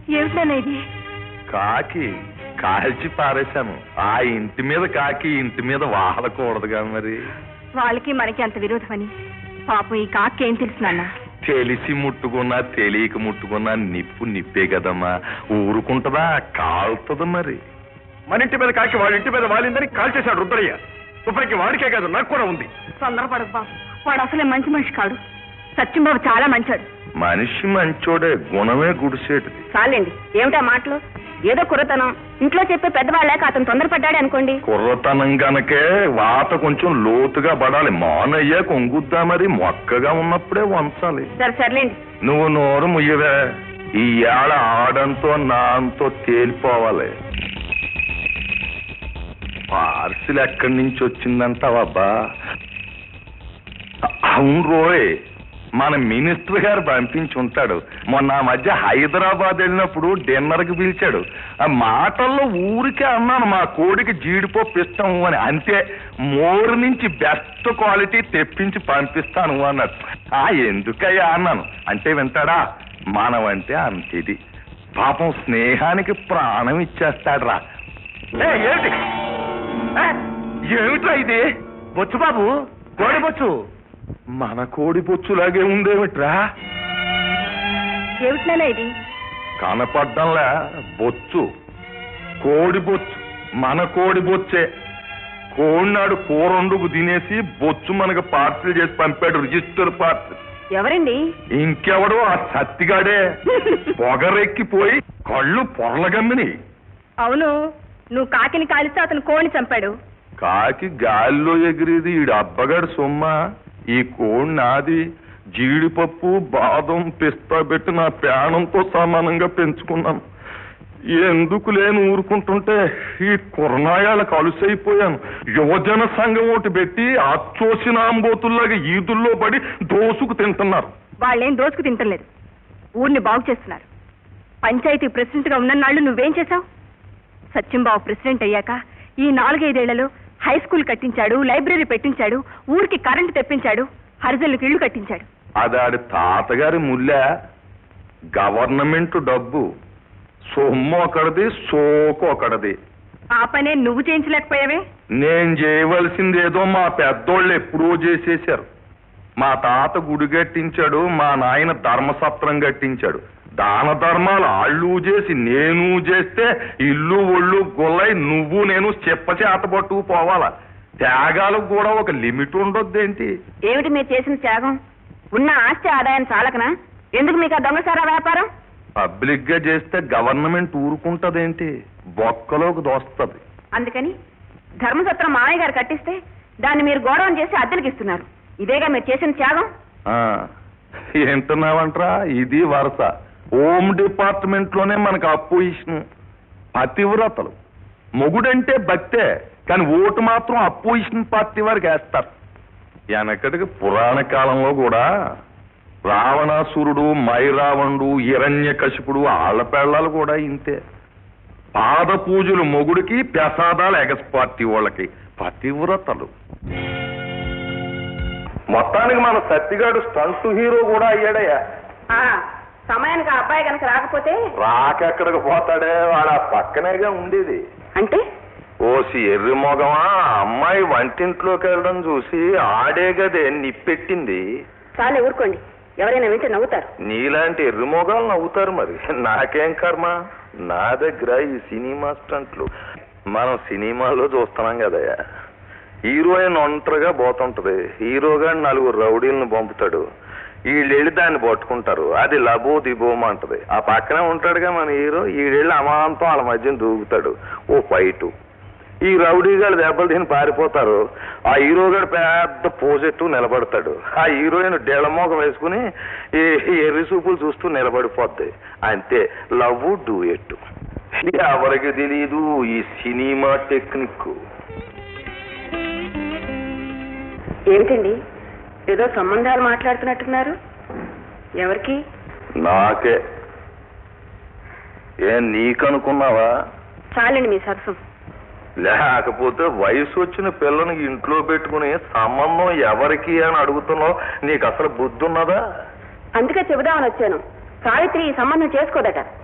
ఏమిటన్నా ఇది కాకి కాల్చి పారేశాను ఆ ఇంటి మీద కాకి ఇంటి మీద వాహలకూడదుగా మరి వాళ్ళకి మనకి అంత విరోధమని పాపం ఈ కాకి ఏం తెలుసు నాన్న తెలిసి ముట్టుకున్నా తెలియక ముట్టుకున్నా నిప్పు నిప్పే కదమ్మా ఊరుకుంటదా కాలుతుంది మరి మన ఇంటి మీద కాకి వాళ్ళ ఇంటి మీద వాలిందని కాల్ చేశాడు రుద్రయ్య తుప్పరికి వాడికే కాదు నాకు కూడా ఉంది తొందరపడకు బాబు వాడు అసలే మంచి మనిషి కాడు సత్యంబాబు చాలా మంచాడు మనిషి మంచోడే గుణమే గుడిసేటిది చాలండి ఏమిటా మాటలు ఏదో కుర్రతనం ఇంట్లో చెప్పే పెద్దవాళ్ళక అతను తొందరపడ్డాడు అనుకోండి కుర్రతనం గనకే వాత కొంచెం లోతుగా పడాలి మానయ్య కొంగుద్దా మరి మొక్కగా ఉన్నప్పుడే వంచాలి సరే సర్లేండి నువ్వు నోరు ముయ్యవే ఈ ఏళ ఆడంతో నాంతో తేలిపోవాలి పార్సిల్ ఎక్కడి నుంచి వచ్చిందంటావబ్బా అవును రోయ్ మన మినిస్టర్ గారు పంపించి ఉంటాడు మొన్న ఆ మధ్య హైదరాబాద్ వెళ్ళినప్పుడు డిన్నర్ కి పిలిచాడు ఆ మాటల్లో ఊరికే అన్నాను మా కోడికి జీడిపప్పు ఇస్తాము అని అంతే మోరు నుంచి బెస్ట్ క్వాలిటీ తెప్పించి పంపిస్తాను అన్నాడు ఆ ఎందుకయ్యా అన్నాను అంటే వింటాడా మనమంటే అంతిది పాపం స్నేహానికి ప్రాణం ఇచ్చేస్తాడు రా ఏమిటి ఏ, ఏమిట్రా ఇది బొచ్చు బాబు కోడి బొచ్చు మన కోడి బొచ్చులాగే ఉందేమిట్రా ఏమిటినా ఇది కనపడ్డంలా బొచ్చు కోడి బొచ్చు మన కోడి బొచ్చే కోడినాడు కూరండుకు తినేసి బొచ్చు మనకు పార్సిల్ చేసి పంపాడు రిజిస్టర్ పార్సిల్ ఎవరండి ఇంకెవడో ఆ సత్తిగాడే పొగరెక్కిపోయి కళ్ళు పొరలగమ్మిని అవును నువ్వు కాకిని కాలిస్తే అతను కోడిని చంపాడు కాకి గాలిలో ఎగిరేది ఈడు అబ్బగాడు సొమ్మ ఈ కోడి నాది జీడిపప్పు బాదం పిస్తా పెట్టి నా ప్రాణంతో సమానంగా పెంచుకున్నాను ఎందుకు లేని ఊరుకుంటుంటే ఈ కురనాయాలకు అలుసైపోయాను యువజన సంఘం ఒకటి పెట్టి అచ్చోసిన ఆంబోతుల్లాగా ఈదుల్లో పడి దోసుకు తింటున్నారు వాళ్ళేం దోచుకు తింటలేదు ఊరిని బాగు చేస్తున్నారు పంచాయతీ ప్రెసిడెంట్ గా ఉన్ననాళ్ళు నువ్వేం చేశావు సత్యంబాబు ప్రెసిడెంట్ అయ్యాక ఈ నాలుగైదేళ్లలో హై స్కూల్ కట్టించాడు లైబ్రరీ పెట్టించాడు ఊరికి కరెంటు తెప్పించాడు హరిజనులకు ఇళ్లు కట్టించాడు అది ఆడి తాతగారి ముల్ల గవర్నమెంట్ డబ్బు సొమ్ము ఒకటిది సోకు ఒకటిది ఆ పనే నువ్వు చేయించలేకపోయావే నేను చేయవలసిందేదో మా పెద్దోళ్ళు ఎప్పుడూ చేసేశారు మా తాత గుడి కట్టించాడు మా నాయన ధర్మసత్రం కట్టించాడు దాన ధర్మాలు ఆళ్ళు చేసి నేను చేస్తే ఇల్లు ఒళ్ళు గుల్లై నువ్వు నేను చెప్ప చేత పట్టుకు పోవాలా త్యాగాలకు కూడా ఒక లిమిట్ ఉండొద్దేంటి ఏమిటి మీరు చేసిన త్యాగం ఉన్న ఆస్తి ఆదాయం చాలకనా ఎందుకు మీకు ఆ దొంగసారా వ్యాపారం పబ్లిక్ గా చేస్తే గవర్నమెంట్ ఊరుకుంటదేంటి బొక్కలోకి దోస్తది అందుకని ధర్మసత్రం మామయ్య గారు కట్టిస్తే దాన్ని మీరు గౌరవం చేసి అద్దెలకు ఇస్తున్నారు ఇదేగా మీరు చేసిన త్యాగం ఆ, ఏంటున్నావంట్రా ఇది వరుస హోమ్ డిపార్ట్మెంట్ లోనే మనకు అపోజిషన్ పతివ్రతలు మొగుడంటే భక్తే కానీ ఓటు మాత్రం అపోజిషన్ పార్టీ వారికి వేస్తారు వెనకటికి పురాణ కాలంలో కూడా రావణాసురుడు మైరావణుడు హిరణ్య కశిపుడు ఆళ్లపేళ్లాలు కూడా ఇంతే పాద పూజలు మొగుడికి ప్రసాదాలు ఎగస్ పార్టీ వాళ్ళకి పతివ్రతలు మొత్తానికి మన సత్తిగాడు స్టంట్ హీరో కూడా అయ్యాడయ్యా సమయానికి ఆ అబ్బాయి కనుక రాకపోతే రాకెక్కడికి పోతాడే వాడు ఆ పక్కనేగా ఉండేది అంటే ఓసి ఎర్రి మొగమా అమ్మాయి వంటింట్లోకి వెళ్ళడం చూసి ఆడే గదే నిప్పెట్టింది చాలే ఊరుకోండి ఎవరైనా వింటే నవ్వుతారు నీలాంటి ఎర్రి మొగాలు నవ్వుతారు మరి నాకేం కర్మ నా దగ్గర ఈ సినిమా స్టంట్లు మనం సినిమాలో చూస్తున్నాం కదయ్యా హీరోయిన్ ఒంటరిగా పోతుంటది హీరోగా నలుగురు రౌడీలను పంపుతాడు వీళ్ళెళ్ళి దాన్ని పట్టుకుంటారు అది లబో దిబోమ అంటది ఆ పక్కనే ఉంటాడుగా మన హీరో వీళ్ళెళ్ళి అమాంతం వాళ్ళ మధ్యన దూకుతాడు ఓ ఫైటు ఈ రౌడీ గారు దెబ్బలు తిని పారిపోతారు ఆ హీరో గారు పెద్ద పోజెట్టు నిలబడతాడు ఆ హీరోయిన్ డెళమోగం వేసుకుని ఈ ఎర్రి చూపులు చూస్తూ నిలబడిపోద్ది అంతే లవ్ డూ ఎట్టు ఎవరికి తెలియదు ఈ సినిమా టెక్నిక్ ఏమిటండి ఏదో సంబంధాలు మాట్లాడుతున్నట్టున్నారు ఎవరికి నాకే ఏం నీకనుకున్నావా చాలండి మీ సరసం లేకపోతే వయసు వచ్చిన పిల్లని ఇంట్లో పెట్టుకుని సంబంధం ఎవరికి అని అడుగుతున్నావు నీకు అసలు బుద్ధి ఉన్నదా అందుకే చెబుదామని వచ్చాను సావిత్రి ఈ సంబంధం చేసుకోదట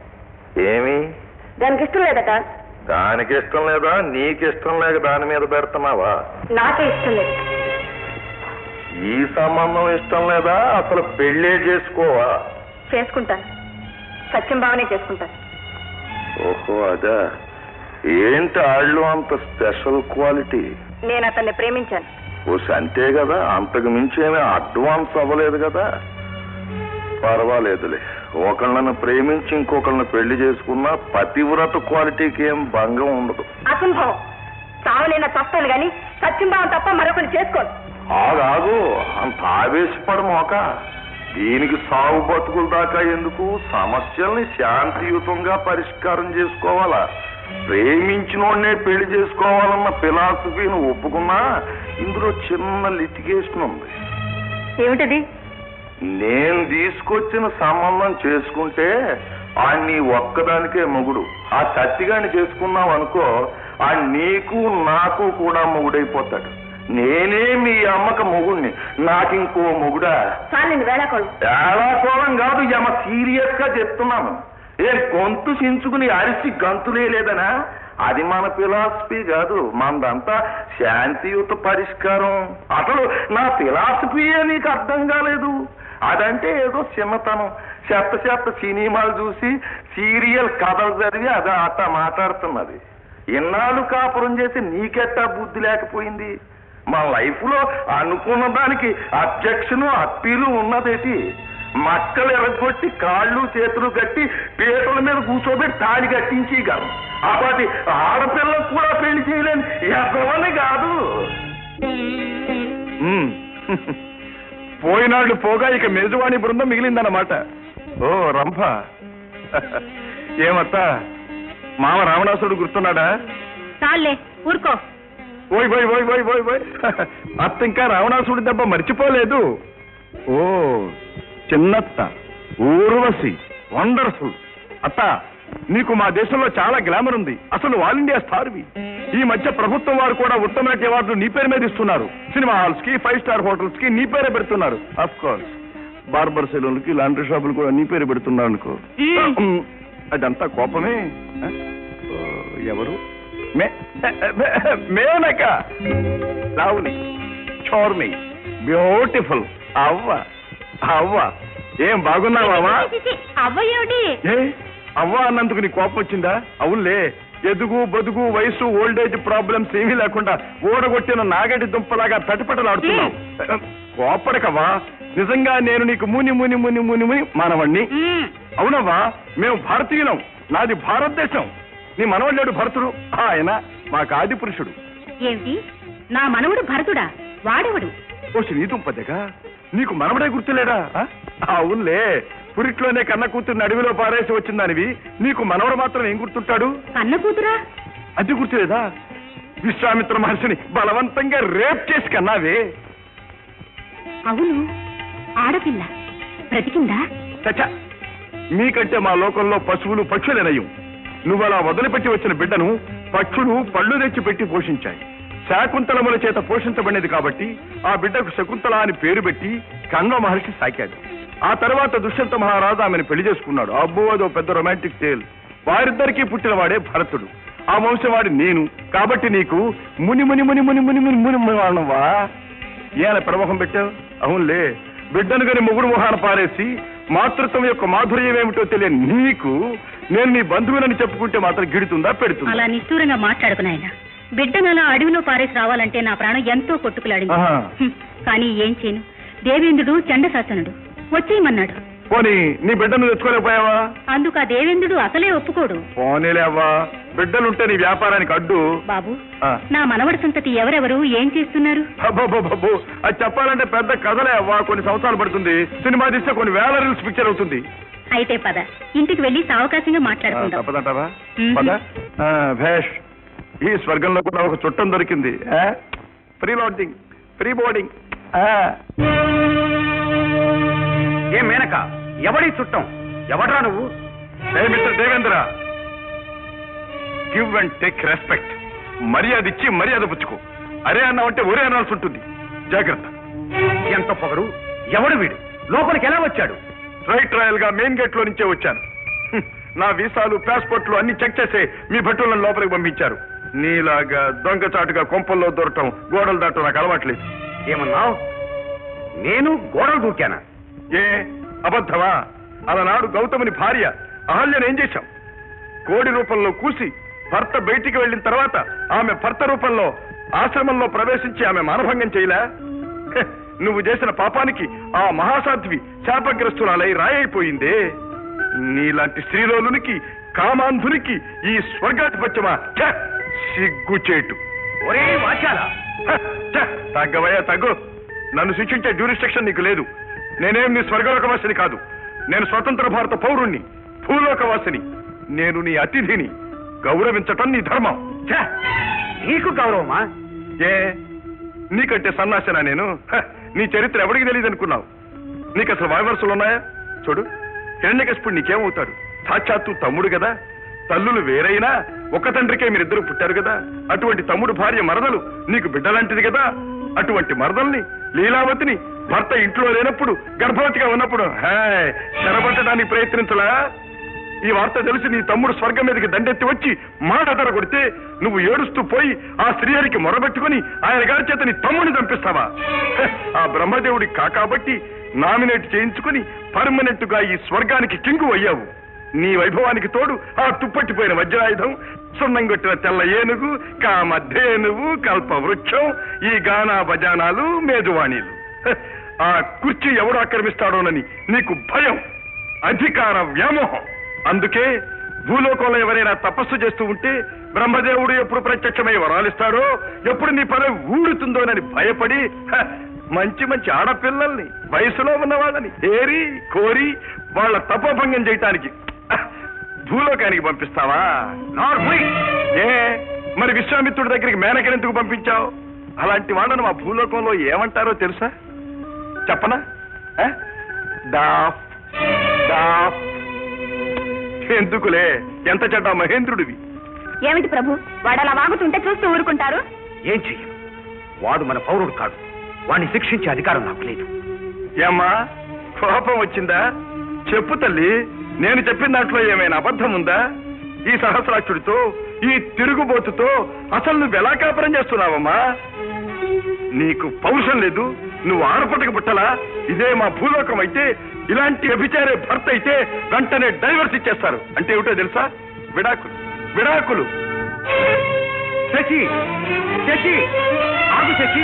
ఏమి దానికి ఇష్టం లేదట దానికి ఇష్టం లేదా నీకు ఇష్టం లేక దాని మీద పెడుతున్నావా నాకే ఇష్టం లేదు ఈ సంబంధం ఇష్టం లేదా అసలు పెళ్ళే చేసుకోవా చేసుకుంటాను సత్యం బావనే చేసుకుంటాను ఓహో అదా ఏంటి ఆళ్ళు అంత స్పెషల్ క్వాలిటీ నేను అతన్ని ప్రేమించాను ఓ అంతే కదా అంతకు మించి ఏమీ అడ్వాన్స్ అవ్వలేదు కదా పర్వాలేదులే ఒకళ్ళని ప్రేమించి ఇంకొకళ్ళని పెళ్లి చేసుకున్నా పతివ్రత క్వాలిటీకి ఏం భంగం ఉండదు అసంభవం చావనైనా తప్పను గాని సత్యం బావ తప్ప మరొకరిని చేసుకోను ఆగాగు అంత ఆవేశపడమోక దీనికి సాగు బతుకుల దాకా ఎందుకు సమస్యల్ని శాంతియుతంగా పరిష్కారం చేసుకోవాలా ప్రేమించినోడ్నే పెళ్లి చేసుకోవాలన్న ఫిలాసఫీని ఒప్పుకున్నా ఇందులో చిన్న లిటిగేషన్ ఉంది ఏమిటది నేను తీసుకొచ్చిన సంబంధం చేసుకుంటే ఆ నీ ఒక్కదానికే మొగుడు ఆ సత్తిగాని చేసుకున్నావు అనుకో ఆ నీకు నాకు కూడా మొగుడైపోతాడు నేనే మీ అమ్మక మొగుడిని నాకింకో మొగుడా చాలండి వేళాకోళం ఏడాకోళం కాదు యమ సీరియస్ గా చెప్తున్నాను ఏ గొంతు చించుకుని అరిసి గంతులే లేదనా అది మన ఫిలాసఫీ కాదు మనదంతా శాంతియుత పరిష్కారం అసలు నా ఫిలాసఫీయే నీకు అర్థం కాలేదు అదంటే ఏదో చిన్నతనం చెత్త చెత్త సినిమాలు చూసి సీరియల్ కథలు చదివి అదే అట్ట మాట్లాడుతున్నది ఇన్నాళ్ళు కాపురం చేసి నీకెట్టా బుద్ధి లేకపోయింది మా లైఫ్ లో అనుకున్న దానికి అబ్జెక్షన్ అప్పీలు ఉన్నదేటి మక్కలు ఎరగొట్టి కాళ్ళు చేతులు కట్టి పీటల మీద కూర్చోబెట్టి తాళి కట్టించగలం అప్పటి ఆడపిల్లకు కూడా పెళ్లి చేయలేని ఎవరని కాదు మ్మ్. పోయినాళ్ళు పోగా ఇక మెజువాణి బృందం మిగిలిందన్నమాట ఓ రంభ ఏమత్తా మామ రావణాసుడు గుర్తున్నాడా చాలే ఊరుకో ఓయ్ ఓయ్ ఓయ్ ఓయ్ ఓయ్ ఓయ్ అత్త ఇంకా రావణాసుడి దెబ్బ మర్చిపోలేదు ఓ చిన్నత్త ఊర్వశి వండర్ఫుల్ అత్త నీకు మా దేశంలో చాలా గ్లామర్ ఉంది అసలు ఆల్ ఇండియా స్టార్వి ఈ మధ్య ప్రభుత్వం వారు కూడా ఉత్తమ నటి అవార్డులు నీ పేరు మీద ఇస్తున్నారు సినిమా హాల్స్ కి ఫైవ్ స్టార్ హోటల్స్ కి నీ పేరే పెడుతున్నారు అఫ్ కోర్స్ బార్బర్ సెలూన్లకి లాండ్రీ షాపులు కూడా నీ పేరు పెడుతున్నారు అనుకో ఉమ్, అదంతా కోపమే ఆ? ఓ, ఎవరు మే మేనక లవ్లీ చోర్మి బ్యూటిఫుల్ అవ్వ అవ్వ ఏం బాగున్నావా అవ్వయేమిటి ఏ అవ్వ అన్నందుకు నీ కోపం వచ్చిందా అవునులే ఎదుగు బతుకు వయసు ఓల్డేజ్ ప్రాబ్లమ్స్ ఏమీ లేకుండా ఓడగొట్టిన నాగటి దుంపలాగా తటిపటలాడుతున్నావు కోపడకవా నిజంగా నేను నీకు ముని ముని ముని ముని ముని మానవాణ్ణి అవునవ్వా మేము భారతీయులం నాది భారతదేశం నీ మనవళ్ళేడు భరతుడు ఆయన మాకు ఆది పురుషుడు ఏమిటి నా మనవడు భరతుడా వాడెవడు ఓ శ్రీదుంపదగా నీకు మనవడే గుర్తులేడా ఆ? అవునులే పురిట్లోనే కన్న కూతుర్ని అడవిలో పారేసి వచ్చిందానివి నీకు మనవడు మాత్రం ఏం గుర్తుంటాడు కన్న కూతురా అది గుర్తులేదా విశ్వామిత్ర మహర్షిని బలవంతంగా రేప్ చేసి కన్నావే అవును ఆడపిల్ల బ్రతికిందా చచ్చ మీకంటే మా లోకంలో పశువులు పక్షులనయం నువ్వలా వదిలిపెట్టి వచ్చిన బిడ్డను పక్షులు పళ్ళు తెచ్చి పెట్టి పోషించాయి శాకుంతలముల చేత పోషించబడినది కాబట్టి ఆ బిడ్డకు శకుంతల అని పేరు పెట్టి కణ్వ మహర్షి సాకాడు ఆ తర్వాత దుష్యంత మహారాజు ఆమెను పెళ్లి చేసుకున్నాడు అబ్బో అదో పెద్ద రొమాంటిక్ టేల్ వారిద్దరికీ పుట్టినవాడే భరతుడు ఆ వంశవాడి నేను కాబట్టి నీకు ముని ముని ముని ముని ముని ముని ముని ముని వాడనవా ఏల ప్రముఖం పెట్టావు అవునులే బిడ్డను గని ముగుడు మొహాన పారేసి మాతృత్వం యొక్క మాధుర్యం ఏమిటో తెలియని నీకు నేను నీ బంధువులని చెప్పుకుంటే మాత్రం గిడుతుందా పెడుతుందా అలా నిష్ఠూరంగా మాట్లాడుకు నాయన బిడ్డను అలా అడవిలో పారేసి రావాలంటే నా ప్రాణం ఎంతో కొట్టుకులాడింది ఆహా. హ్మ్. కానీ ఏం చేయను దేవేంద్రుడు చండశాసనుడు వచ్చేయమన్నాడు పోనీ నీ బిడ్డను తెచ్చుకోలేకపోయావా అందుకు ఆ దేవేంద్రుడు అసలే ఒప్పుకోడు పోనీలేవ్వా బిడ్డలుంటే నీ వ్యాపారానికి అడ్డు బాబు ఆ. నా మనవడి సంతతి ఎవరెవరు ఏం చేస్తున్నారు అబ్బబ్బబ్బబ్బో, అది చెప్పాలంటే పెద్ద కథలే అవ్వా కొన్ని సంవత్సరాలు పడుతుంది సినిమా తీస్తే కొన్ని వేల రీల్స్ పిక్చర్ అవుతుంది అయితే పద ఇంటికి వెళ్లి సావకాశంగా ఆ, మాట్లాడుకుందాం తప్పదంటావా మ్మ్. పద ఆ, భేష్ ఈ స్వర్గంలో కూడా ఒక చుట్టం దొరికింది ఫ్రీ లాడ్జింగ్ ఫ్రీ బోర్డింగ్ ఏ మేనక ఎవడి చుట్టం ఎవడ్రా నువ్వు mister Devendra give and take respect మర్యాద ఇచ్చి మర్యాద పుచ్చుకో అరే అన్నావంటే ఒరే అనాల్సి ఉంటుంది జాగ్రత్త ఎంత పొగరు ఎవడు వీడు లోపలికి ఎలా వచ్చాడు ట్రై ట్రయల్ గా మెయిన్ గేట్ లో నుంచే వచ్చాను హ్మ్. నా వీసాలు పాస్పోర్ట్లు అన్ని చెక్ చేసే మీ భటులను లోపలికి పంపించారు నీలాగా దొంగచాటుగా కొంపల్లో దొరకటం గోడలు దాటం నాకు అలవాట్లేదు ఏమన్నావు నేను గోడలు దూకానా ఏ అబద్ధమా అలనాడు గౌతముని భార్య అహల్యను ఏం చేశాం కోడి రూపంలో కూసి భర్త బయటికి వెళ్ళిన తర్వాత ఆమె భర్త రూపంలో ఆశ్రమంలో ప్రవేశించి ఆమె మానభంగం చేయలే హె, నువ్వు చేసిన పాపానికి ఆ మహాసాధ్వి శాపగ్రస్తురాలై రాయైపోయిందే నీలాంటి స్త్రీలోలునికి కామాంధునికి ఈ స్వర్గాధిపత్యమా ఛ, సిగ్గుచేటు ఒరే వాచాలా హ, ఛ, తగ్గవయ్యా తగ్గు నన్ను శిక్షించే డ్యూరిస్టిక్షన్ నీకు లేదు నేనేం నీ స్వర్గలోకవాసిని కాదు నేను స్వతంత్ర భారత పౌరుణ్ణి భూలోకవాసిని నేను నీ అతిథిని గౌరవించటం నీ ధర్మం ఛ! నీకు గౌరవమా ఏ నీకంటే సన్నాసనా నేను హ, నీ చరిత్ర ఎవరికి తెలియదు అనుకున్నావు నీకు అసలు వాయవరసలు ఉన్నాయా చూడు హిరణ్యకశిపుడు నీకేమవుతాడు సాక్షాత్తు తమ్ముడు కదా తల్లులు వేరైనా ఒక తండ్రికే మీరిద్దరు పుట్టారు కదా అటువంటి తమ్ముడు భార్య మరదలు నీకు బిడ్డలాంటిది కదా అటువంటి మరదల్ని లీలావతిని భర్త ఇంట్లో లేనప్పుడు గర్భవతిగా ఉన్నప్పుడు హాయ్ చెరబట్టడానికి ప్రయత్నించలా ఈ వార్త తెలిసి నీ తమ్ముడు స్వర్గం మీదకి దండెత్తి వచ్చి మాట కొడితే నువ్వు ఏడుస్తూ పోయి ఆ శ్రీహరికి మొరబెట్టుకుని ఆయన గారి చేత నీ తమ్ముడిని చంపిస్తావా హె, ఆ బ్రహ్మదేవుడి కాకాబట్టి నామినేట్ చేయించుకుని పర్మనెంట్ గా ఈ స్వర్గానికి కింగు అయ్యావు నీ వైభవానికి తోడు ఆ తుప్పట్టిపోయిన వజ్రాయుధం సున్నం కొట్టిన తెల్ల ఏనుగు కామధేనువు కల్ప వృక్షం ఈ గానా బజానాలు మేజువాణీలు హె, ఆ కుర్చీ ఎవడు ఆక్రమిస్తాడోనని నీకు భయం అధికార వ్యామోహం అందుకే భూలోకంలో ఎవరైనా తపస్సు చేస్తూ ఉంటే బ్రహ్మదేవుడు ఎప్పుడు ప్రత్యక్షమై వరాలిస్తాడో ఎప్పుడు నీ పదవి ఊడుతుందోనని భయపడి హ, మంచి మంచి ఆడపిల్లల్ని వయసులో ఉన్న వాళ్ళని ఏరి కోరి వాళ్ళ తపోభంగం చేయటానికి హ, భూలోకానికి పంపిస్తావా నార్మల్ ఏ మరి విశ్వామిత్రుడి దగ్గరికి మేనకని ఎందుకు పంపించావు అలాంటి వాళ్ళను మా భూలోకంలో ఏమంటారో తెలుసా చెప్పనా ఆ? డాఫ్ డాఫ్ ఎందుకులే ఎంత చెడ్డ మహేంద్రుడివి ఏమిటి ప్రభు వాడు అలా వాగుతుంటే చూస్తూ ఊరుకుంటారు ఏం చెయ్యం వాడు మన పౌరుడు కాదు వాడిని శిక్షించే అధికారం నాకు లేదు ఏమ్మా కోపం వచ్చిందా చెప్పు తల్లి నేను చెప్పిన దాంట్లో ఏమైనా అబద్ధం ఉందా ఈ సహస్రాక్షుడితో ఈ తిరుగుబోతుతో అసలు నువ్వు ఎలా కాపురం చేస్తున్నావమ్మా నీకు పౌరుషం లేదు నువ్వు ఆడపట్టక పుట్టలా ఇదే మా భూలోకం అయితే ఇలాంటి అభిచారే భర్త అయితే వెంటనే డైవర్స్ ఇచ్చేస్తారు అంటే ఏమిటో తెలుసా విడాకులు విడాకులు శశి శశి ఆగు శశి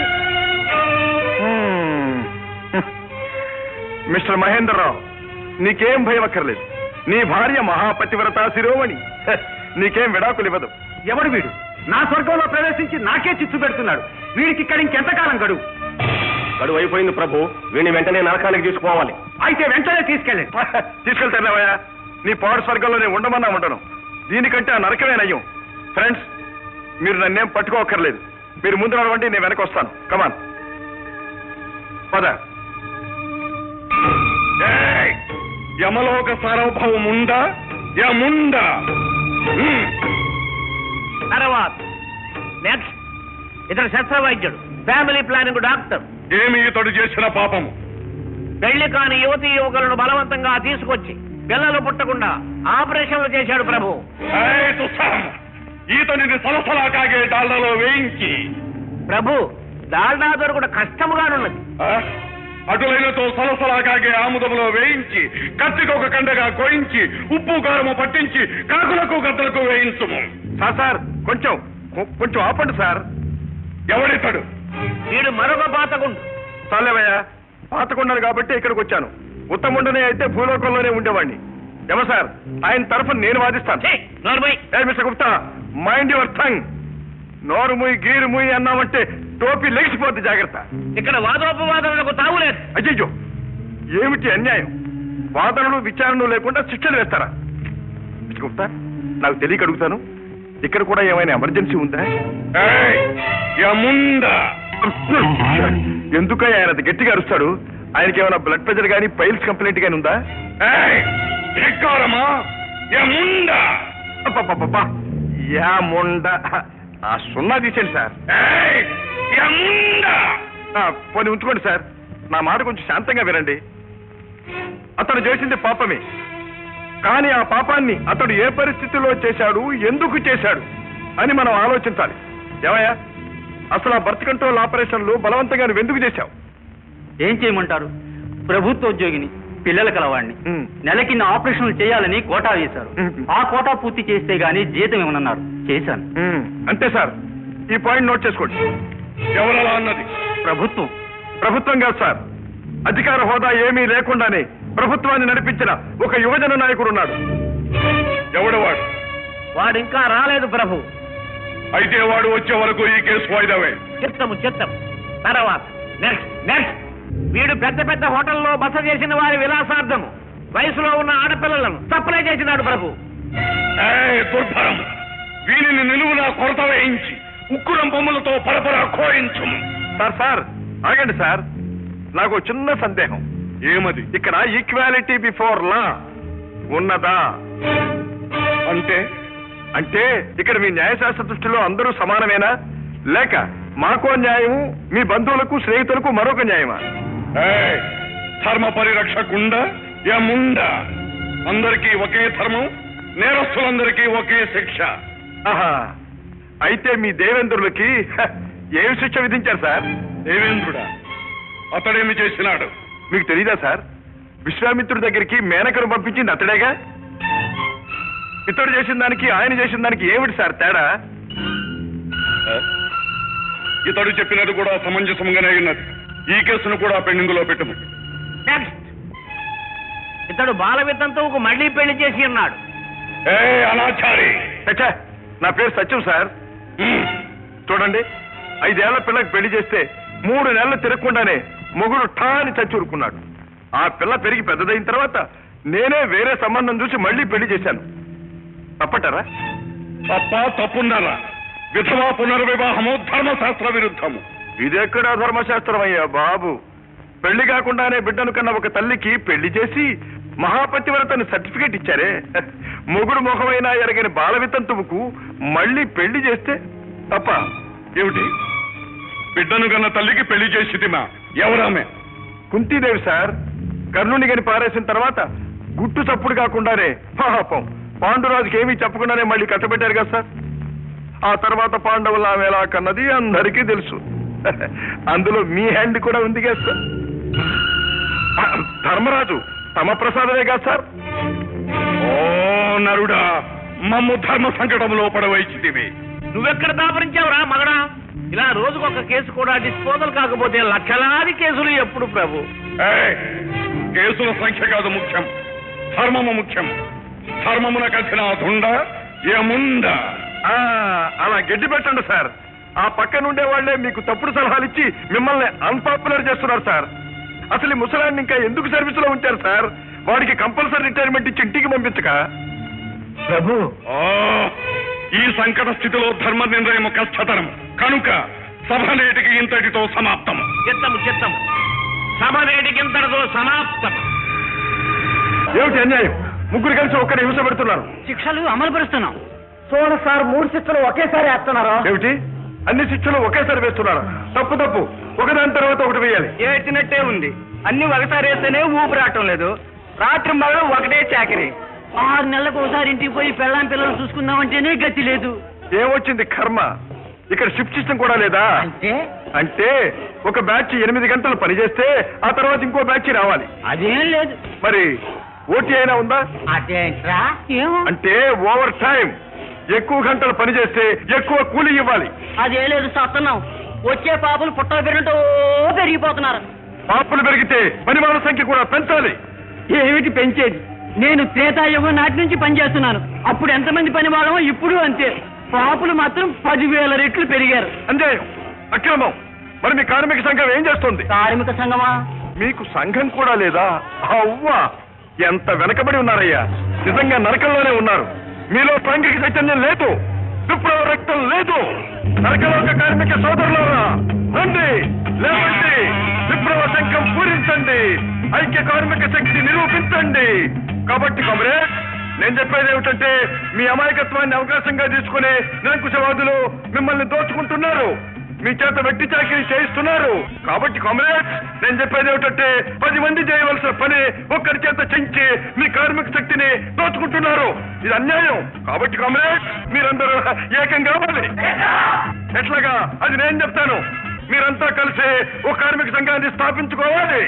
హ్మ్. మిస్టర్ మహేంద్రరావు నీకేం భయం అక్కర్లేదు నీ భార్య మహాపతివ్రత శిరోమణి హె, నీకేం విడాకులు ఇవ్వదు ఎవడు వీడు నా స్వర్గంలో ప్రవేశించి నాకే చిచ్చు పెడుతున్నాడు వీడికి ఇక్కడ ఇంకెంతకాలం గడువు గడువు అయిపోయింది ప్రభు వీడిని వెంటనే నరకానికి తీసుకోవాలి అయితే వెంటనే తీసుకెళ్ళండి తీసుకెళ్తానేవయ్యా నీ పాడు స్వర్గంలో నేను ఉండమన్నా ఉండను దీనికంటే ఆ నరకమే నయ్యం ఫ్రెండ్స్ మీరు నన్నేం పట్టుకోకర్లేదు మీరు ముందు నడవండి నేను వెనక వస్తాను కమాన్ పద ఏయ్! యమలోక సార్వభౌముండా యముండా హ్మ్. తర్వాత నెక్స్ట్ ఇతడు శస్త్రవైద్యుడు ఫ్యామిలీ ప్లానింగ్ డాక్టర్ ఏమి ఇతడు చేసిన పాపము పెళ్లి కాని యువతి యువకులను బలవంతంగా తీసుకొచ్చి పిల్లలు పుట్టకుండా ఆపరేషన్లు చేశాడు ప్రభు ఏయ్ తుస్సాం! ఈతనిని సలసలా కాగే డాళ్లలో వేయించి ప్రభు డాల్డా దొరకడం కష్టముగానున్నది ఆ? అటులైనతో సలసలా కాగే ఆముదములో వేయించి కత్తికి ఒక కండగా కోయించి ఉప్పు కారము పట్టించి కాకులకు గద్దలకు వేయించుము సార్ సార్ కొంచెం కొ- కొంచెం ఆపండి సార్ ఎవడితాడు వీడు మరొక పాతకుండు చాలేవయ్యా పాతకుండాను కాబట్టి ఇక్కడికి వచ్చాను ఉత్తముండనే అయితే భూలోకంలోనే ఉండేవాడిని ఏమో సార్ ఆయన తరఫున నేను వాదిస్తాను ఛీ, నోర్మై ఏ mister Gupta mind your tongue నోరు ముయ్ గీరు ముయ్ అన్నామంటే టోపీ లెగిసిపోద్ది జాగ్రత్త ఇక్కడ వాదోపవాదనలకు తావులేదు అయ్యయ్యో ఏమిటి అన్యాయం వాదనలు విచారణలు లేకుండా శిక్షలు వేస్తారా మిస్టర్ గుప్తా నాకు తెలియక అడుగుతాను ఇక్కడ కూడా ఏమైనా ఎమర్జెన్సీ ఉందా ఎందుకయ్యా ఆయన అంత గట్టిగా అరుస్తాడు ఆయనకి ఏమైనా బ్లడ్ ప్రెషర్ కానీ పైల్స్ కంప్లైంట్ కానీ ఉందా అబ్బబ్బబ్బబ్బా. యా ముండ ఆ సున్నా తీసేయండి సార్ ఆ, పోనీ ఉంచుకోండి సార్ నా మాట కొంచెం శాంతంగా వినండి అతను చేసింది పాపమే కానీ ఆ పాపాన్ని అతడు ఏ పరిస్థితిలో చేశాడు ఎందుకు చేశాడు అని మనం ఆలోచించాలి ఏమయ్యా అసలు ఆ బర్త్ కంట్రోల్ ఆపరేషన్లు బలవంతంగా నువ్వు ఎందుకు చేశావు ఏం చేయమంటారు ప్రభుత్వ ఉద్యోగిని పిల్లల కలవాడిని ఉమ్. నెలకి నా ఆపరేషన్లు చేయాలని కోటా వేశారు ఉమ్. ఆ కోటా పూర్తి చేస్తే గానీ జీతం ఇవ్వనన్నారు చేశాను ఉమ్, అంతే సార్ ఈ పాయింట్ నోట్ చేసుకోండి ఎవరలా అన్నది ప్రభుత్వం ప్రభుత్వం కాదు సార్ అధికార హోదా ఏమీ లేకుండానే ప్రభుత్వాన్ని నడిపించిన ఒక యువజన నాయకుడు ఉన్నాడు ఎవడు వాడు వాడు ఇంకా రాలేదు ప్రభు అయితే వాడు వచ్చే వరకు ఈ కేసు వాయిదావే చిత్తము చిత్తం తర్వాత నెక్స్ట్ నెక్స్ట్ వీడు పెద్ద పెద్ద హోటల్లో బస చేసిన వారి విలాసార్థము వయసులో ఉన్న ఆడపిల్లలను సప్లై చేసినాడు ప్రభు దుర్భరం వీనిని నిలువున కొరత వేయించి ఉక్కురం బొమ్మలతో పరపర కోయించు సార్ సార్ ఆగండి సార్ నాకు ఓ చిన్న సందేహం ఏమది ఇక్కడ ఈక్వాలిటీ బిఫోర్ లా ఉన్నదా అంటే అంటే ఇక్కడ మీ న్యాయశాస్త్ర దృష్టిలో అందరూ సమానమేనా లేక మాకో న్యాయము మీ బంధువులకు స్నేహితులకు మరొక న్యాయమా ధర్మ పరిరక్షకుండా యముండ అందరికీ ఒకే ధర్మం నేరస్తులందరికీ ఒకే శిక్ష ఆహా అయితే మీ దేవేంద్రులకి హ, ఏమి శిక్ష విధించారు సార్ దేవేంద్రుడా అతడేమి చేసినాడు మీకు తెలీదా సార్ విశ్వామిత్రుడి దగ్గరికి మేనకను పంపించింది అతడేగా ఇతడు చేసిన దానికి ఆయన చేసిన దానికి ఏమిటి సార్ తేడా ఇతడు చెప్పినది కూడా సమంజసంగానే ఉన్నది ఈ కేసును కూడా పెండింగ్ లో పెట్టము నెక్స్ట్ ఇతడు బాల వితంతువుకు మళ్ళీ పెళ్లి చేసి ఉన్నాడు ఏ అనాచారి నా పేరు సత్యం సార్ చూడండి ఐదేళ్ల పిల్లకి పెళ్లి చేస్తే మూడు నెలలు తిరగకుండానే మొగుడు ఠా అని చచ్చి ఊరుకున్నాడు ఆ పిల్ల పెరిగి పెద్దదైన తర్వాత నేనే వేరే సంబంధం చూసి మళ్ళీ పెళ్లి చేశాను తప్పటారా తప్ప తప్పున్నారా విధవా పునర్వివాహము ధర్మశాస్త్ర విరుద్ధము ఇదెక్కడా ధర్మశాస్త్రం అయ్యా బాబు పెళ్లి కాకుండానే బిడ్డను కన్న ఒక తల్లికి పెళ్లి చేసి మహాపతివ్రతని సర్టిఫికేట్ ఇచ్చారే మొగుడు ముఖమైనా ఎరగని బాల వితంతువుకు మళ్ళీ పెళ్లి చేస్తే తప్ప ఏమిటి బిడ్డను కన్న తల్లికి పెళ్లి చేసిదిమా ఎవరామె కుంతీదేవి సార్ కర్ణుని గని పారేసిన తర్వాత గుట్టు చప్పుడు కాకుండానే పాపం పాండురాజుకి ఏమీ చెప్పకుండానే మళ్ళీ కట్టబెట్టారు కదా సార్ ఆ తర్వాత పాండవులు ఆమె ఎలా కన్నది అందరికీ తెలుసు అందులో మీ హ్యాండ్ కూడా ఉంది కదా సార్ ధర్మరాజు తమ ప్రసాదమే కదా సార్ ఓ నరుడా మమ్ము ధర్మ సంకటంలో పడవైచితివి నువ్వెక్కడ దాపరించావురా మగడా ఇలా రోజుకొక కేసు కూడా డిస్పోజల్ కాకపోతే లక్షలాది కేసులు ఎప్పుడు ప్రభు ఏయ్, కేసుల సంఖ్య కాదు ముఖ్యం ధర్మము ముఖ్యం ధర్మమున కథిన దుండ ఏముంద అలా గడ్డి పెట్టండి సార్ ఆ పక్కన ఉండే వాళ్ళే మీకు తప్పుడు సలహాలు ఇచ్చి మిమ్మల్ని అన్పాపులర్ చేస్తున్నారు సార్ అసలు ఈ ముసలాన్ని ఇంకా ఎందుకు సర్వీస్ లో ఉంచారు సార్ వాడికి కంపల్సరీ రిటైర్మెంట్ ఇచ్చి ఇంటికి పంపించక ప్రభు ఈ సంకట స్థితిలో ధర్మ నిర్ణయం కష్టతరం కనుక సభ నేటికి ఇంతటితో సమాప్తం చిత్తము చిత్తము సభ నేటికింతటితో సమాప్తం ఏమిటి అన్యాయం ముగ్గురు కలిసి ఒక్కడే హింస పెడుతున్నారు శిక్షలు అమలు పరుస్తున్నాం చూడండి సార్ మూడు శిక్షలు ఒకేసారి వేస్తున్నారా ఏమిటి అన్ని శిక్షలు ఒకేసారి వేస్తున్నారు తప్పు తప్పు ఒకదాని తర్వాత ఒకటి వేయాలి ఏడ్చినట్టే ఉంది అన్ని ఒకసారి వేస్తేనే ఊపిరాటం లేదు రాత్రి మగడు ఒకటే చాకరీ ఆరు నెలలకు ఒకసారి ఇంటికి పోయి పెళ్ళాం పిల్లలు చూసుకుందామంటేనే గతి లేదు ఏమొచ్చింది కర్మ ఇక్కడ షిఫ్ట్ సిస్టమ్ కూడా లేదా అంటే అంటే ఒక బ్యాచ్ ఎనిమిది గంటలు పనిచేస్తే ఆ తర్వాత ఇంకో బ్యాచ్ రావాలి అదేం లేదు మరి ఓటీ అయినా ఉందా అదేంట్రా ఏమో అంటే ఓవర్ టైం ఎక్కువ గంటలు పనిచేస్తే ఎక్కువ కూలీ ఇవ్వాలి అదే లేదు సస్తున్నాం వచ్చే పాపలు పుట్టలు పెరిగినట్టు పెరిగిపోతున్నారు పాపులు పెరిగితే పనిమాల సంఖ్య కూడా పెంచాలి ఏమిటి పెంచేది నేను త్రేతాయుగం నాటి నుంచి పనిచేస్తున్నాను అప్పుడు ఎంతమంది పని వాళ్ళమో ఇప్పుడు అంతే పాపులు మాత్రం పదివేల రెట్లు పెరిగారు అన్యాయం అక్రమం మరి మీ కార్మిక సంఘం ఏం చేస్తుంది కార్మిక సంఘమా మీకు సంఘం కూడా లేదా అవ్వా ఎంత వెనకబడి ఉన్నారయ్యా నిజంగా నరకంలోనే ఉన్నారు మీలో సాంఘిక చైతన్యం లేదు విప్లవ రక్తం లేదు నరకలోక కార్మిక సోదరులారా రండి లేవండి విప్లవ శంఖం పూరించండి ఐక్య కార్మిక శక్తి నిరూపించండి కాబట్టి కమరే నేను చెప్పేది ఏమిటంటే మీ అమాయకత్వాన్ని అవకాశంగా తీసుకునే నిరంకుశవాదులు మిమ్మల్ని దోచుకుంటున్నారు మీ చేత వెట్టి చాకరీ చేయిస్తున్నారు కాబట్టి కామ్రేడ్స్ నేను చెప్పేది ఏమిటంటే పది మంది చేయవలసిన పని ఒక్కరి చేత చెంచి మీ కార్మిక శక్తిని దోచుకుంటున్నారు ఇది అన్యాయం కాబట్టి కామ్రేడ్స్ మీరందరూ ఏకం కావాలి ఎట్లాగా అది నేను చెప్తాను మీరంతా కలిసి ఒక కార్మిక సంఘాన్ని స్థాపించుకోవాలి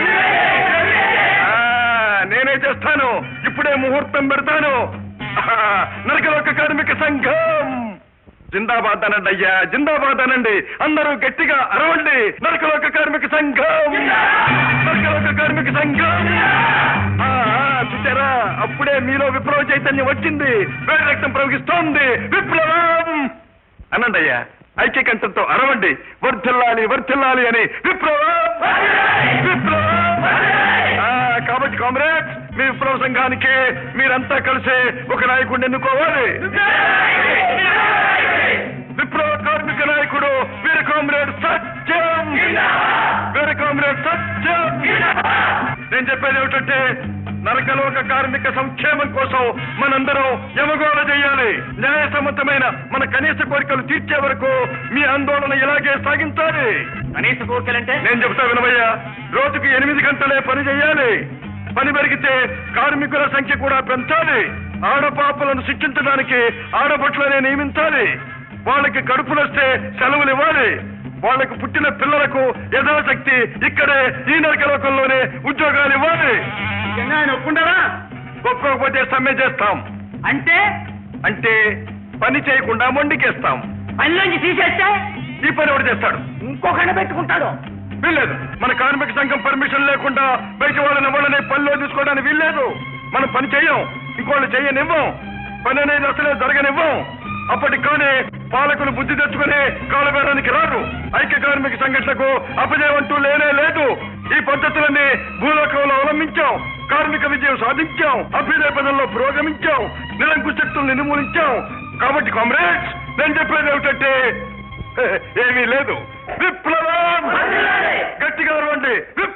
ఆ, నేనే చేస్తాను ఇప్పుడే ముహూర్తం పెడతాను నరకలొక్క కార్మిక సంఘం జిందాబాద్ అనండి అయ్యా జిందాబాద్ అనండి అందరూ గట్టిగా అరవండి నరకలొక్క కార్మిక సంఘం నరకలొక్క కార్మిక సంఘం ఆ, ఆ, చూచారా అప్పుడే మీలో విప్లవ చైతన్యం వచ్చింది వేడి రక్తం ప్రవహిస్తోంది విప్లవం అనండి అయ్యా ఐక్యకంఠంతో అరవండి వర్ధిల్లాలి వర్ధిల్లాలి అని విప్లవం విప్లవం ఆ, కాబట్టి కామ్రేడ్స్ మీ విప్లవ సంఘానికి మీరంతా కలిసి ఒక నాయకుడిని ఎన్నుకోవాలి విప్లవ కార్మిక నాయకుడు వీర కామ్రేడ్ సత్యం వీర కామ్రేడ్ సత్యం నేను చెప్పేది ఏమిటంటే నరకలోక కార్మిక సంక్షేమం కోసం మనందరం యమగోళ చేయాలి న్యాయసమ్మతమైన మన కనీస కోరికలు తీర్చే వరకు మీ ఆందోళన ఇలాగే సాగించాలి కనీస కోరికలంటే నేను చెప్తా వినవయ్యా రోజుకు ఎనిమిది గంటలే పని చేయాలి పని పెరిగితే కార్మికుల సంఖ్య కూడా పెంచాలి ఆడపాపలను శిక్షించడానికి ఆడబట్లనే నియమించాలి వాళ్ళకి కడుపులొస్తే సెలవులు ఇవ్వాలి వాళ్ళకు పుట్టిన పిల్లలకు యథాశక్తి ఇక్కడే ఈ నరకలోకంలోనే ఉద్యోగాలు ఇవ్వాలి ఆయన ఒప్పుకుంటారా ఒప్పుకోకపోతే సమ్మె చేస్తాం అంటే అంటే పని చేయకుండా మొండికేస్తాం పనిలోంచి తీసేస్తే ఈ పని ఎవడు చేస్తాడు ఇంకొకటి పెట్టుకుంటాడు వీల్లేదు మన కార్మిక సంఘం పర్మిషన్ లేకుండా బయట వాళ్ళని ఎవరిని పనిలో తీసుకోవడానికి వీల్లేదు మనం పని చెయ్యం ఇంకోళ్ళు చెయ్యనివ్వం పని అనేది అసలే జరగనివ్వం అప్పటికి కానీ పాలకులు బుద్ధి తెచ్చుకుని కాలబేరానికి రారు ఐక్య కార్మిక సంఘటనకు అపజయం అంటూ లేనే లేదు ఈ పద్ధతులన్నీ భూలోకంలో అవలంబించాం కార్మిక విజయం సాధించాం అభ్యుదయ పదంలో పురోగమించాం నిరంకుశ శక్తులను నిర్మూలించాం కాబట్టి కామ్రేడ్స్ నేను చెప్పేది ఏమిటంటే ఏమీ లేదు విప్లవం గట్టిగా అరవండి విప్లవం